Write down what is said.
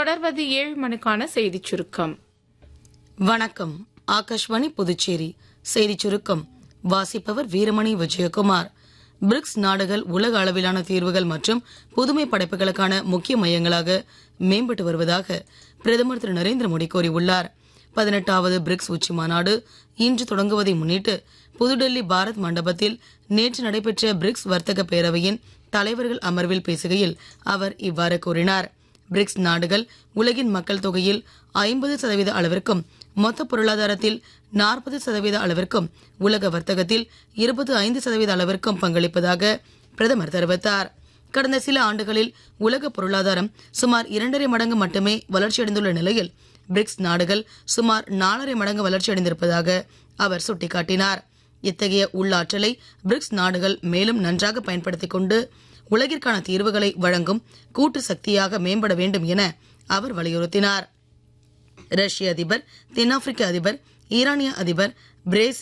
தொடர்வது ஏழு மணிக்கான செய்திச் சுருக்கம் வணக்கம் ஆகாஷ்வாணி புதுச்சேரி செய்திச் சுருக்கம் வாசிப்பவர் வீரமணி விஜயகுமார் பிரிக்ஸ் நாடுகள் உலக அளவிலான தீர்வுகள் மற்றும் புதுமை படைப்புகளுக்கான முக்கிய மையங்களாக மேம்பட்டு வருவதாக பிரதமர் திரு நரேந்திர மோடி கூறியுள்ளார் பதினெட்டாவது பிரிக்ஸ் உச்சி மாநாடு இன்று தொடங்குவதை முன்னிட்டு புதுடெல்லி பாரத் மண்டபத்தில் நேற்று நடைபெற்ற பிரிக்ஸ் வர்த்தக பேரவையின் தலைவர்கள் அமர்வில் பேசுகையில் அவர் இவ்வாறு கூறினார் பிரிக்ஸ் நாடுகள் உலகின் மக்கள் தொகையில் ஐம்பது சதவீத அளவிற்கும் மொத்த பொருளாதாரத்தில் நாற்பது சதவீத அளவிற்கும் உலக வர்த்தகத்தில் இருபது ஐந்து சதவீத அளவிற்கும் பங்களிப்பதாக பிரதமர் தெரிவித்தார் கடந்த சில ஆண்டுகளில் உலக பொருளாதாரம் சுமார் இரண்டரை மடங்கு மட்டுமே வளர்ச்சியடைந்துள்ள நிலையில் பிரிக்ஸ் நாடுகள் சுமார் நாலரை மடங்கு வளர்ச்சியடைந்திருப்பதாக அவர் சுட்டிக்காட்டினார் இத்தகைய உள்ளாற்றலை பிரிக்ஸ் நாடுகள் மேலும் நன்றாக பயன்படுத்திக் கொண்டு உலகிற்கான தீர்வுகளை வழங்கும் கூட்டு சக்தியாக மேம்பட வேண்டும் என அவர் வலியுறுத்தினார் ரஷ்ய அதிபர் தென்னாப்பிரிக்க அதிபர் ஈரானிய அதிபர் பிரேசில்